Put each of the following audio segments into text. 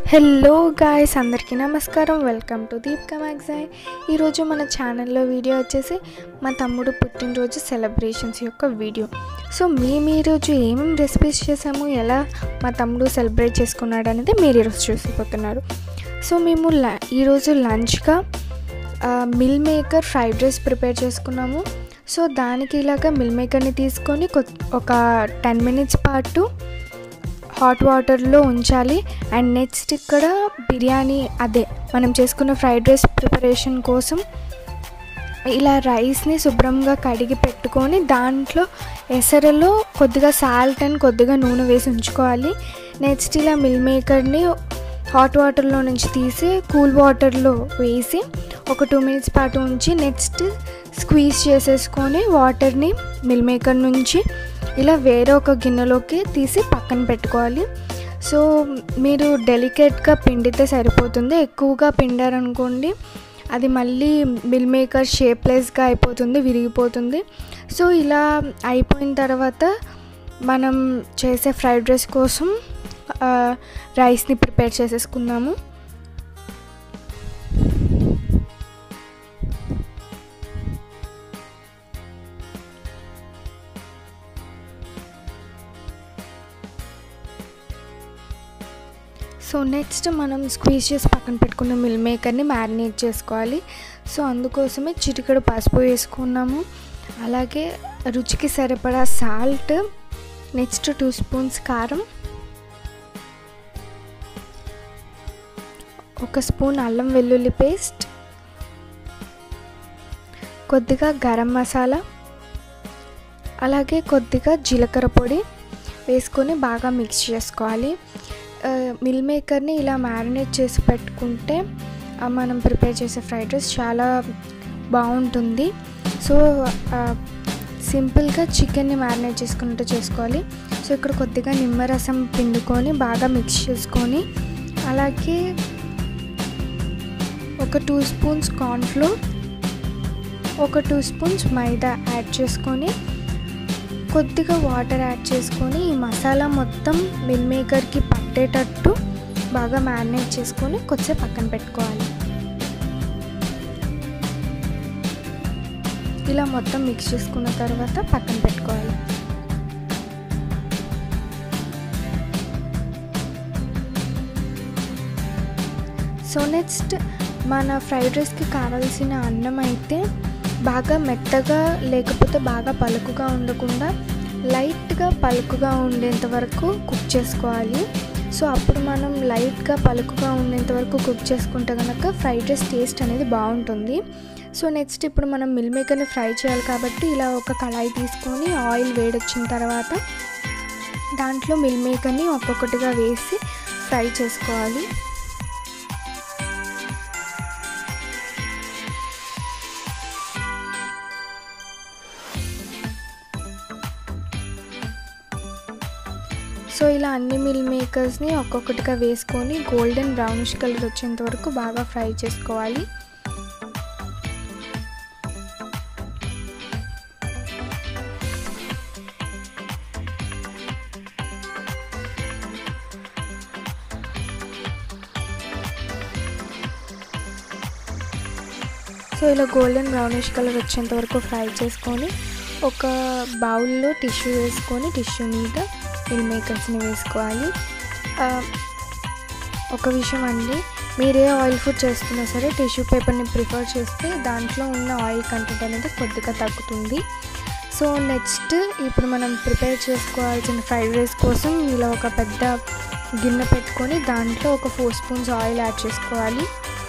hello guys అందరికీ నమస్కారం welcome to Deepka magazine ఈరోజు మన ఛానల్లో వీడియో వచ్చేసి మా తమ్ముడు పుట్టినరోజు సెలబ్రేషన్స్ యొక్క వీడియో సో మేము ఈరోజు ఏమేమి రెసిపీస్ చేసాము ఎలా మా తమ్ముడు సెలబ్రేట్ చేసుకున్నాడు అనేది మీరు ఈరోజు చూసిపోతున్నారు సో మేము ల ఈరోజు లంచ్గా meal maker fried rice prepare చేసుకున్నాము సో దానికి ఇలాగా మిల్ మేకర్ని తీసుకొని కొ- ఒక టెన్ మినిట్స్ పాటు హాట్ వాటర్లో ఉంచాలి అండ్ నెక్స్ట్ ఇక్కడ బిర్యానీ అదే మనం చేసుకున్న ఫ్రైడ్ రైస్ ప్రిపరేషన్ కోసం ఇలా రైస్ని శుభ్రంగా కడిగి పెట్టుకొని దాంట్లో ఎసరలో కొద్దిగా సాల్ట్ అండ్ కొద్దిగా నూనె వేసి ఉంచుకోవాలి నెక్స్ట్ ఇలా మిల్ మేకర్ని హాట్ వాటర్లో నుంచి తీసి కూల్ వాటర్లో వేసి ఒక టూ మినిట్స్ పాటు ఉంచి నెక్స్ట్ స్క్వీజ్ చేసేసుకొని వాటర్ని మిల్ మేకర్ నుంచి ఇలా వేరే ఒక గిన్నెలోకి తీసి పక్కన పెట్టుకోవాలి సో మీరు డెలికేట్గా పిండితే సరిపోతుంది ఎక్కువగా పిండారనుకోండి అది మళ్ళీ మిల్ మేకర్ షేప్లెస్గా అయిపోతుంది విరిగిపోతుంది సో ఇలా అయిపోయిన తర్వాత మనం చేసే ఫ్రైడ్ రైస్ కోసం ఆ, రైస్ని ప్రిపేర్ చేసేసుకుందాము సో నెక్స్ట్ మనం స్క్వీజ్ చేసి పక్కన పెట్టుకున్న మిల్ మేకర్ని మ్యారినేట్ చేసుకోవాలి సో అందుకోసమే చిటికెడు పసుపు వేసుకున్నాము అలాగే రుచికి సరిపడా సాల్ట్ నెక్స్ట్ టూ స్పూన్స్ కారం ఒక స్పూన్ అల్లం వెల్లుల్లి పేస్ట్ కొద్దిగా గరం మసాలా అలాగే కొద్దిగా జీలకర్ర పొడి వేసుకొని బాగా మిక్స్ చేసుకోవాలి ఆ, మిల్ మేకర్ని ఇలా మ్యారినేట్ చేసి పెట్టుకుంటే ఆ, మనం ప్రిపేర్ చేసే ఫ్రైడ్ రైస్ చాలా బాగుంటుంది సో ఆ, సింపుల్గా చికెన్ని మ్యారినేట్ చేసుకున్నట్టు చేసుకోవాలి సో ఇక్కడ కొద్దిగా నిమ్మరసం పిండుకొని బాగా మిక్స్ చేసుకొని అలాగే ఒక టూ స్పూన్స్ కార్న్ఫ్లోర్ ఒక టూ స్పూన్స్ మైదా యాడ్ చేసుకొని కొద్దిగా వాటర్ యాడ్ చేసుకొని ఈ మసాలా మొత్తం మిల్ మేకర్కి పట్టేటట్టు బాగా మ్యారినేట్ చేసుకొని కొద్దిసేపు పక్కన పెట్టుకోవాలి ఇలా మొత్తం మిక్స్ చేసుకున్న తర్వాత పక్కన పెట్టుకోవాలి సో నెక్స్ట్ మన ఫ్రైడ్ రైస్కి కావాల్సిన అన్నం అయితే బాగా మెత్తగా లేకపోతే బాగా పలుకుగా ఉండకుండా లైట్గా పలుకుగా ఉండేంత వరకు కుక్ చేసుకోవాలి సో అప్పుడు మనం లైట్గా పలుకుగా ఉండేంత వరకు కుక్ చేసుకుంటే కనుక ఫ్రైడ్ రైస్ టేస్ట్ అనేది బాగుంటుంది సో నెక్స్ట్ ఇప్పుడు మనం మిల్ మేకర్ని ఫ్రై చేయాలి కాబట్టి ఇలా ఒక కళాయి తీసుకొని ఆయిల్ వేడొచ్చిన తర్వాత దాంట్లో మిల్ మేకర్ని ఒక్కొక్కటిగా వేసి ఫ్రై చేసుకోవాలి సో ఇలా అన్ని మిల్ మేకర్స్ని ఒక్కొక్కటిగా వేసుకొని గోల్డెన్ బ్రౌనిష్ కలర్ వచ్చేంత వరకు బాగా ఫ్రై చేసుకోవాలి సో ఇలా గోల్డెన్ బ్రౌనిష్ కలర్ వచ్చేంత వరకు ఫ్రై చేసుకొని ఒక బౌల్లో టిష్యూ వేసుకొని టిష్యూ మీద మిల్ మేకర్స్ని వేసుకోవాలి ఆ, ఒక విషయం అండి మీరే ఆయిల్ ఫుడ్ చేస్తున్నా సరే టిష్యూ పేపర్ని ప్రిఫర్ చేస్తే దాంట్లో ఉన్న ఆయిల్ కంటెంట్ అనేది కొద్దిగా తగ్గుతుంది సో నెక్స్ట్ ఇప్పుడు మనం ప్రిపేర్ చేసుకోవాల్సిన ఫ్రైడ్ రైస్ కోసం ఇలా ఒక పెద్ద గిన్నె పెట్టుకొని దాంట్లో ఒక ఫోర్ స్పూన్స్ ఆయిల్ యాడ్ చేసుకోవాలి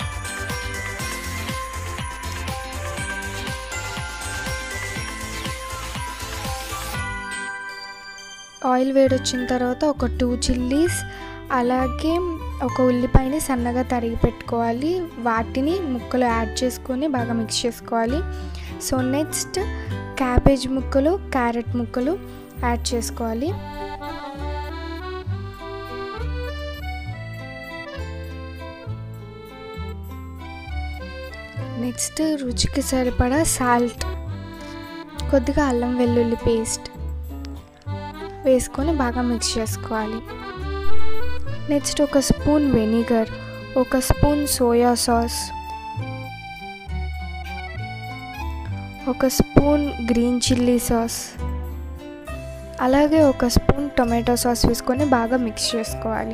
ఆయిల్ వేడొచ్చిన తర్వాత ఒక టూ చిల్లీస్ అలాగే ఒక ఉల్లిపాయని సన్నగా తరిగి పెట్టుకోవాలి వాటిని ముక్కలు యాడ్ చేసుకొని బాగా మిక్స్ చేసుకోవాలి సో నెక్స్ట్ క్యాబేజ్ ముక్కలు క్యారెట్ ముక్కలు యాడ్ చేసుకోవాలి నెక్స్ట్ రుచికి సరిపడా సాల్ట్ కొద్దిగా అల్లం వెల్లుల్లి పేస్ట్ వేసుకొని బాగా మిక్స్ చేసుకోవాలి నెక్స్ట్ ఒక స్పూన్ వెనిగర్ ఒక స్పూన్ సోయా సాస్ ఒక స్పూన్ గ్రీన్ చిల్లీ సాస్ అలాగే ఒక స్పూన్ టొమాటో సాస్ వేసుకొని బాగా మిక్స్ చేసుకోవాలి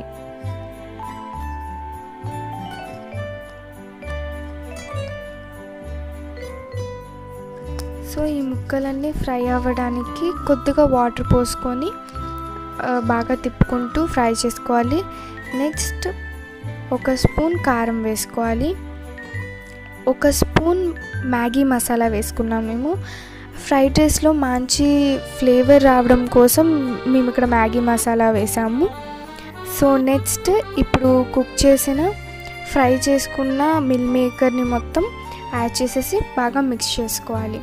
సో ఈ ముక్కలన్నీ ఫ్రై అవ్వడానికి కొద్దిగా వాటర్ పోసుకొని బాగా తిప్పుకుంటూ ఫ్రై చేసుకోవాలి నెక్స్ట్ ఒక స్పూన్ కారం వేసుకోవాలి ఒక స్పూన్ మ్యాగీ మసాలా వేసుకున్నాం మేము ఫ్రైడ్ రైస్లో మంచి ఫ్లేవర్ రావడం కోసం మేము ఇక్కడ మ్యాగీ మసాలా వేసాము సో నెక్స్ట్ ఇప్పుడు కుక్ చేసిన ఫ్రై చేసుకున్న మిల్ మేకర్ని మొత్తం యాడ్ చేసేసి బాగా మిక్స్ చేసుకోవాలి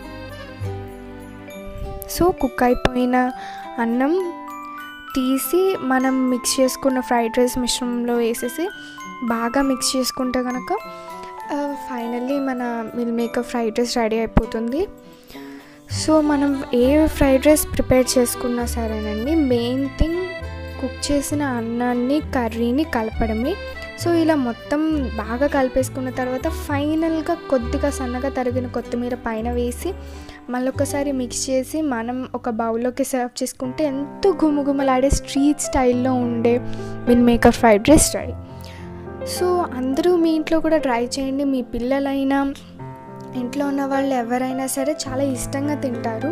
సో కుక్ అయిపోయిన అన్నం తీసి మనం మిక్స్ చేసుకున్న ఫ్రైడ్ రైస్ మిశ్రమంలో వేసేసి బాగా మిక్స్ చేసుకుంటే కనుక ఫైనల్లీ మన meal maker fried rice ready అయిపోతుంది సో మనం ఏ ఫ్రైడ్ రైస్ ప్రిపేర్ చేసుకున్నా సరేనండి మెయిన్ థింగ్ కుక్ చేసిన అన్నాన్ని కర్రీని కలపడమే సో ఇలా మొత్తం బాగా కలిపేసుకున్న తర్వాత ఫైనల్గా కొద్దిగా సన్నగా తరిగిన కొత్తిమీర పైన వేసి మళ్ళొకసారి మిక్స్ చేసి మనం ఒక బౌల్లోకి సర్వ్ చేసుకుంటే ఎంతో గుమగుమలాడే స్ట్రీట్ స్టైల్లో ఉండే meal maker fried rice ready so అందరూ మీ ఇంట్లో కూడా ట్రై చేయండి మీ పిల్లలైనా ఇంట్లో ఉన్న వాళ్ళు ఎవరైనా సరే చాలా ఇష్టంగా తింటారు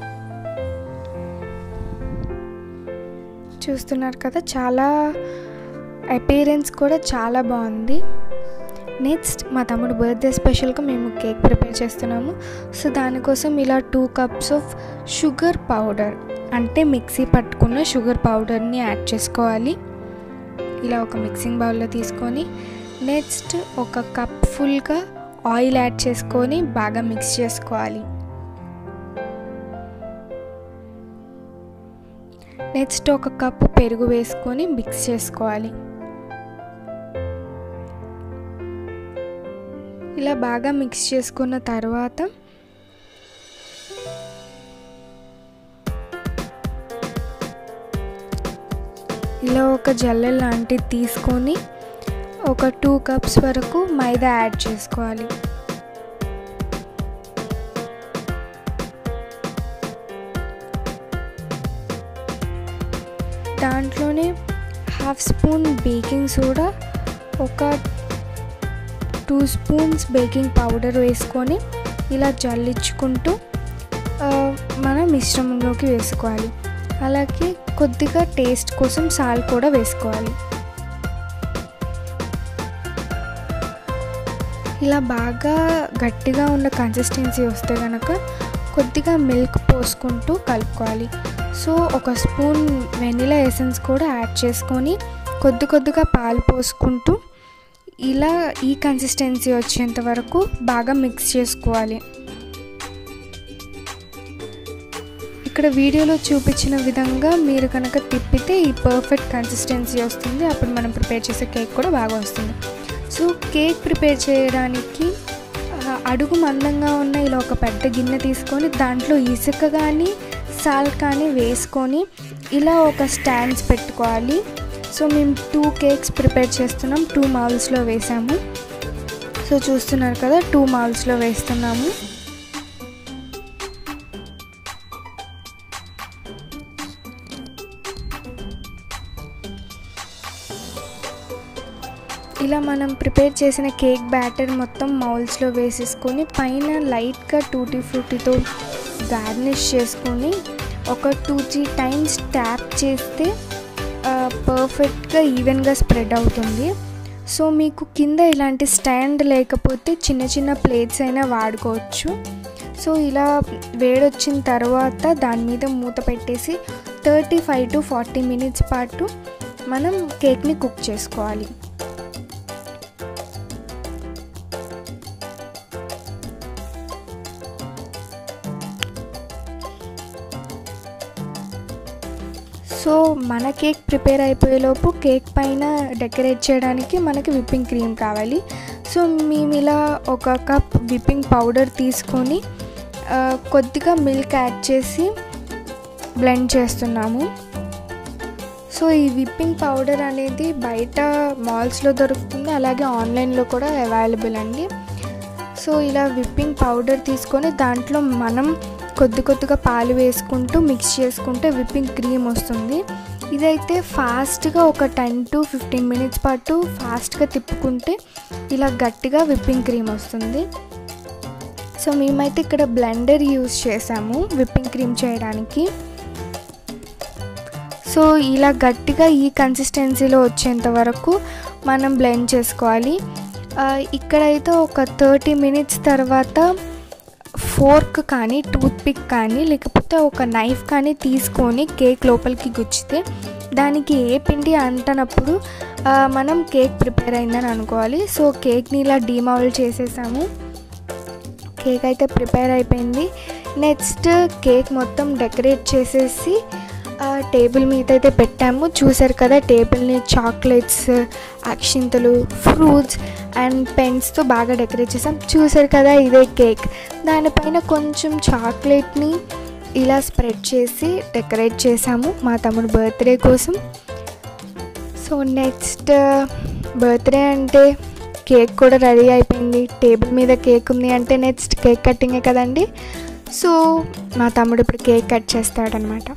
చూస్తున్నారు కదా చాలా అపీరెన్స్ కూడా చాలా బాగుంది నెక్స్ట్ మా తమ్ముడు బర్త్డే స్పెషల్గా మేము కేక్ ప్రిపేర్ చేస్తున్నాము సో దానికోసం ఇలా two cups of sugar powder అంటే మిక్సీ పట్టుకున్న షుగర్ పౌడర్ని యాడ్ చేసుకోవాలి ఇలా ఒక మిక్సింగ్ బౌల్లో తీసుకొని నెక్స్ట్ ఒక కప్ ఫుల్గా ఆయిల్ యాడ్ చేసుకొని బాగా మిక్స్ చేసుకోవాలి నెక్స్ట్ ఒక కప్ పెరుగు వేసుకొని మిక్స్ చేసుకోవాలి ఇలా బాగా మిక్స్ చేసుకున్న తర్వాత ఇలా ఒక జల్లె లాంటిది తీసుకొని ఒక టూ కప్స్ వరకు మైదా యాడ్ చేసుకోవాలి దాంట్లోనే హాఫ్ స్పూన్ బేకింగ్ సోడా ఒక టూ స్పూన్స్ బేకింగ్ పౌడర్ వేసుకొని ఇలా జల్లించుకుంటూ మన మిశ్రమంలోకి వేసుకోవాలి అలాగే కొద్దిగా టేస్ట్ కోసం సాల్ట్ కూడా వేసుకోవాలి ఇలా బాగా గట్టిగా ఉన్న కన్సిస్టెన్సీ వస్తే కనుక కొద్దిగా మిల్క్ పోసుకుంటూ కలుపుకోవాలి సో ఒక స్పూన్ వెనిలా ఎసెన్స్ కూడా యాడ్ చేసుకొని కొద్ది కొద్దిగా పాలు పోసుకుంటూ ఇలా ఈ కన్సిస్టెన్సీ వచ్చేంత వరకు బాగా మిక్స్ చేసుకోవాలి ఇక్కడ వీడియోలో చూపించిన విధంగా మీరు కనుక తిప్పితే ఈ పర్ఫెక్ట్ కన్సిస్టెన్సీ వస్తుంది అప్పుడు మనం ప్రిపేర్ చేసే కేక్ కూడా బాగా వస్తుంది సో కేక్ ప్రిపేర్ చేయడానికి అడుగు మందంగా ఉన్న ఇలా ఒక పెద్ద గిన్నె తీసుకొని దాంట్లో ఇసుక కానీ సాల్ట్ కానీ వేసుకొని ఇలా ఒక స్టాండ్స్ పెట్టుకోవాలి సో మేము టూ కేక్స్ ప్రిపేర్ చేస్తున్నాం టూ మౌల్స్లో వేసాము సో చూస్తున్నారు కదా టూ మౌల్స్లో వేస్తున్నాము ఇలా మనం ప్రిపేర్ చేసిన కేక్ బ్యాటర్ మొత్తం మౌల్స్లో వేసేసుకొని పైన లైట్గా టూటీ ఫ్రూటీతో గార్నిష్ చేసుకొని ఒక టూ త్రీ టైమ్స్ ట్యాప్ చేస్తే పర్ఫెక్ట్గా ఈవెన్గా స్ప్రెడ్ అవుతుంది సో మీకు కింద ఇలాంటి స్టాండ్ లేకపోతే చిన్న చిన్న ప్లేట్స్ అయినా వాడుకోవచ్చు సో ఇలా వేడొచ్చిన తర్వాత దాని మీద మూత పెట్టేసి thirty five to forty minutes పాటు మనం కేక్ని కుక్ చేసుకోవాలి సో మన కేక్ ప్రిపేర్ అయిపోయేలోపు కేక్ పైన డెకరేట్ చేయడానికి మనకి విప్పింగ్ క్రీమ్ కావాలి సో మేము ఇలా ఒక కప్ విప్పింగ్ పౌడర్ తీసుకొని కొద్దిగా మిల్క్ యాడ్ చేసి బ్లెండ్ చేస్తున్నాము సో ఈ విప్పింగ్ పౌడర్ అనేది బయట మాల్స్లో దొరుకుతుంది అలాగే ఆన్లైన్లో కూడా అవైలబుల్ అండి సో ఇలా విప్పింగ్ పౌడర్ తీసుకొని దాంట్లో మనం కొద్ది కొద్దిగా పాలు వేసుకుంటూ మిక్స్ చేసుకుంటే విప్పింగ్ క్రీమ్ వస్తుంది ఇదైతే ఫాస్ట్గా ఒక టెన్ టు ఫిఫ్టీన్ మినిట్స్ పాటు ఫాస్ట్గా తిప్పుకుంటే ఇలా గట్టిగా విప్పింగ్ క్రీమ్ వస్తుంది సో మేమైతే ఇక్కడ బ్లెండర్ యూస్ చేసాము విప్పింగ్ క్రీమ్ చేయడానికి సో ఇలా గట్టిగా ఈ కన్సిస్టెన్సీలో వచ్చేంత వరకు మనం బ్లెండ్ చేసుకోవాలి ఇక్కడైతే ఒక థర్టీ మినిట్స్ తర్వాత ఫోర్క్ కానీ టూత్ పిక్ కానీ లేకపోతే ఒక నైఫ్ కానీ తీసుకొని కేక్ లోపలికి గుచ్చితే దానికి ఏ పిండి అంటనప్పుడు మనం కేక్ ప్రిపేర్ అయిందని అనుకోవాలి సో కేక్ని ఇలా డీమౌల్ చేసేసాము కేక్ అయితే ప్రిపేర్ అయిపోయింది నెక్స్ట్ కేక్ మొత్తం డెకరేట్ చేసేసి టేబుల్ మీద అయితే పెట్టాము చూసారు కదా టేబుల్ని చాక్లెట్స్ అక్షింతలు ఫ్రూట్స్ అండ్ పెన్స్తో బాగా డెకరేట్ చేసాం చూసారు కదా ఇదే కేక్ దానిపైన కొంచెం చాక్లెట్ని ఇలా స్ప్రెడ్ చేసి డెకరేట్ చేసాము మా తమ్ముడు బర్త్డే కోసం సో నెక్స్ట్ బర్త్డే అంటే కేక్ కూడా రెడీ అయిపోయింది టేబుల్ మీద కేక్ ఉంది అంటే నెక్స్ట్ కేక్ కట్టింగే కదండి సో మా తమ్ముడు ఇప్పుడు కేక్ కట్ చేస్తాడనమాట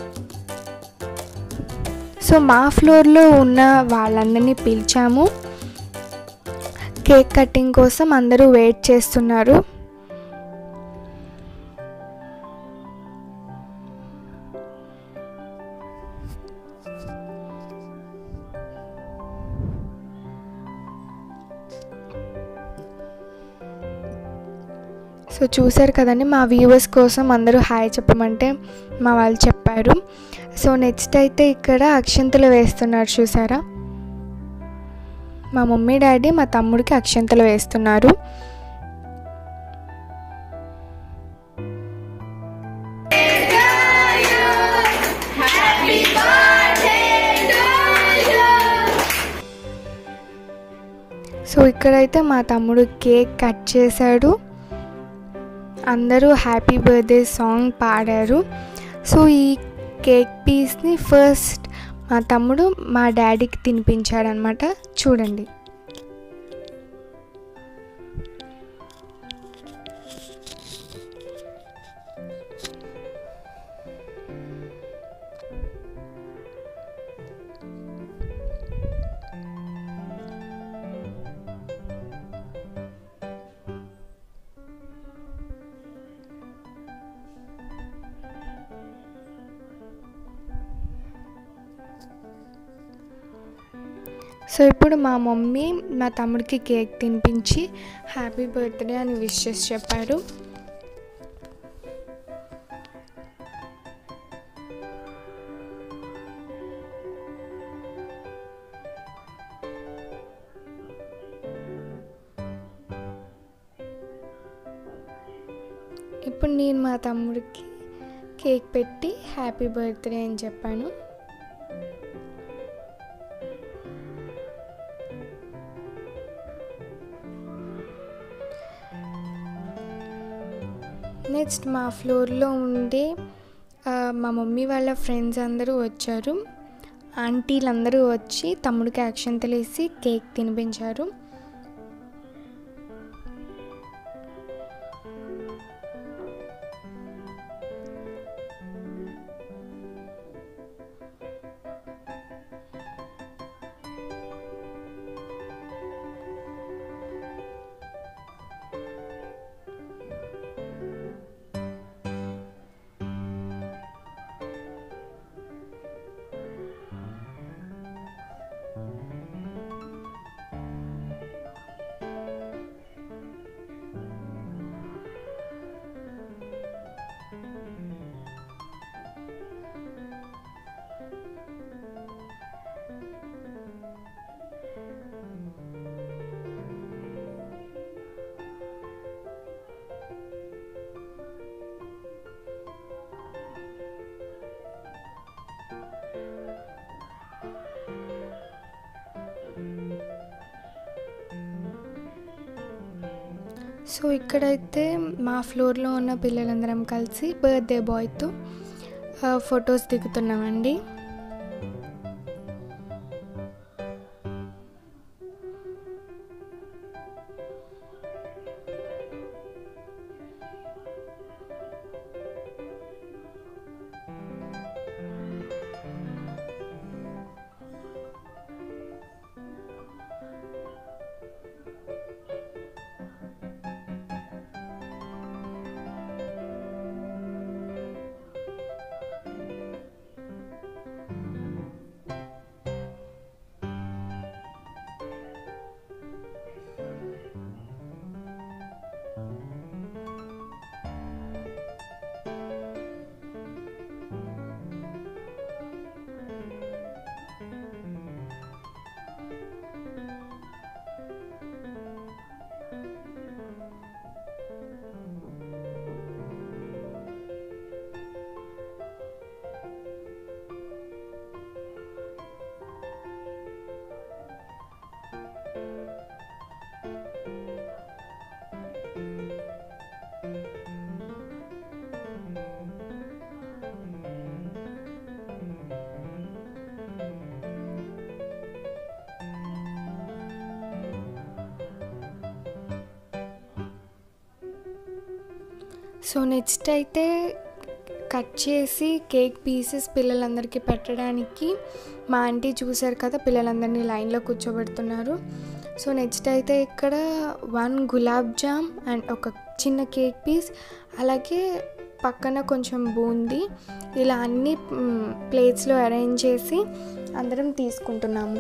సో మా ఫ్లోర్లో ఉన్న వాళ్ళందరినీ పిలిచాము కేక్ కటింగ్ కోసం అందరూ వెయిట్ చేస్తున్నారు సో చూసారు కదండి మా వ్యూవర్స్ కోసం అందరూ హాయ్ చెప్పమంటే మా వాళ్ళు చెప్పారు సో నెక్స్ట్ అయితే ఇక్కడ అక్షంతలు వేస్తున్నారు చూసారా మా మమ్మీ డాడీ మా తమ్ముడికి అక్షంతలు వేస్తున్నారు సో ఇక్కడైతే మా తమ్ముడు కేక్ కట్ చేశాడు అందరూ హ్యాపీ బర్త్డే సాంగ్ పాడారు సో ఈ కేక్ పీస్ని ఫస్ట్ మా తమ్ముడు మా డాడీకి తినిపించాడనమాట చూడండి సో ఇప్పుడు మా మమ్మీ మా తమ్ముడికి కేక్ తినిపించి హ్యాపీ బర్త్డే అని విషెస్ చెప్పారు ఇప్పుడు నేను మా తమ్ముడికి కేక్ పెట్టి హ్యాపీ బర్త్డే అని చెప్పాను నెక్స్ట్ మా ఫ్లోర్లో ఉండే మా మమ్మీ వాళ్ళ ఫ్రెండ్స్ అందరూ వచ్చారు ఆంటీలు అందరూ వచ్చి తమ్ముడికి అక్షంతలు వేసి కేక్ తినిపించారు సో ఇక్కడైతే మా ఫ్లోర్లో ఉన్న పిల్లలందరం కలిసి బర్త్డే బాయ్తో ఫొటోస్ దిగుతున్నామండి సో నెక్స్ట్ అయితే కట్ చేసి కేక్ పీసెస్ పిల్లలందరికీ పెట్టడానికి మా ఆంటీ చూశారు కదా పిల్లలందరినీ లైన్లో కూర్చోబెడుతున్నారు సో నెక్స్ట్ అయితే ఇక్కడ వన్ గులాబ్ జామ్ అండ్ ఒక చిన్న కేక్ పీస్ అలాగే పక్కన కొంచెం బూందీ ఇలా అన్ని ప్లేట్స్లో అరేంజ్ చేసి అందరం తీసుకుంటున్నాము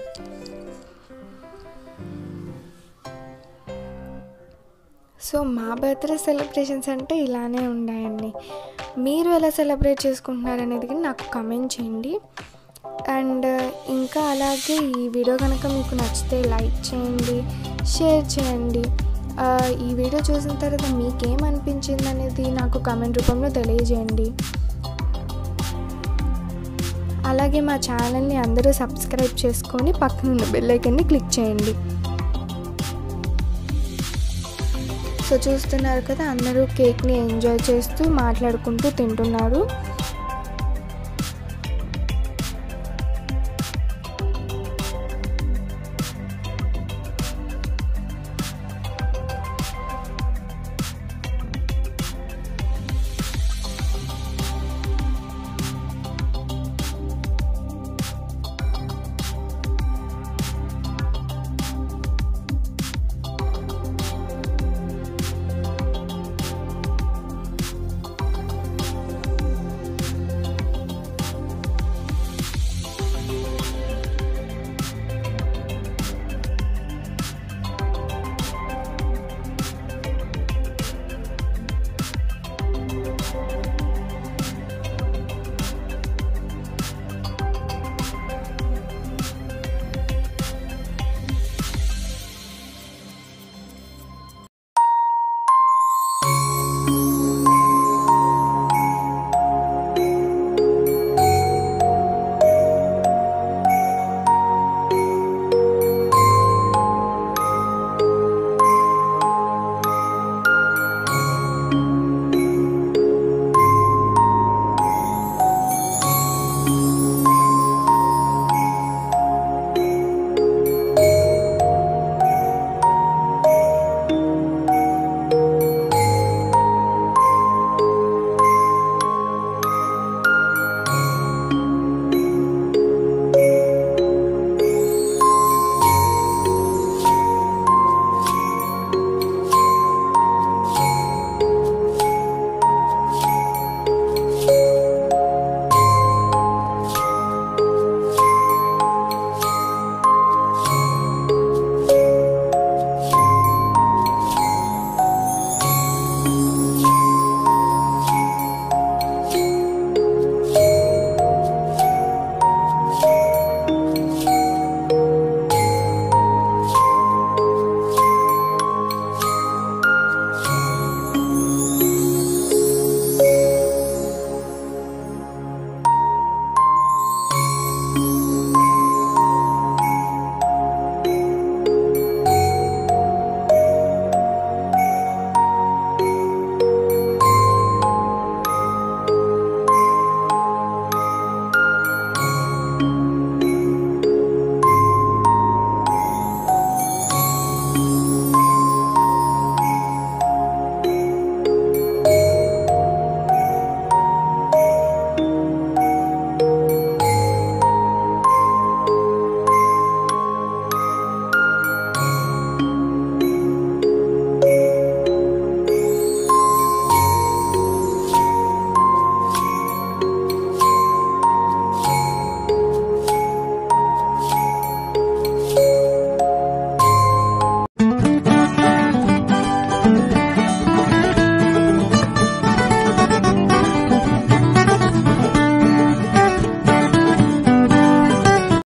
సో మా బర్త్డే సెలబ్రేషన్స్ అంటే ఇలానే ఉన్నాయండి మీరు ఎలా సెలబ్రేట్ చేసుకుంటున్నారు అనేది కానీ నాకు కమెంట్ చేయండి అండ్ ఇంకా అలాగే ఈ వీడియో కనుక మీకు నచ్చితే లైక్ చేయండి షేర్ చేయండి ఆ, ఈ వీడియో చూసిన తర్వాత మీకేమనిపించింది అనేది నాకు కమెంట్ రూపంలో తెలియజేయండి అలాగే మా ఛానల్ని అందరూ సబ్స్క్రైబ్ చేసుకొని పక్కన ఉన్న బెల్ ఐకన్ని క్లిక్ చేయండి సో చూస్తున్నారు కదా అందరూ కేక్ని ఎంజాయ్ చేస్తూ మాట్లాడుకుంటూ తింటున్నారు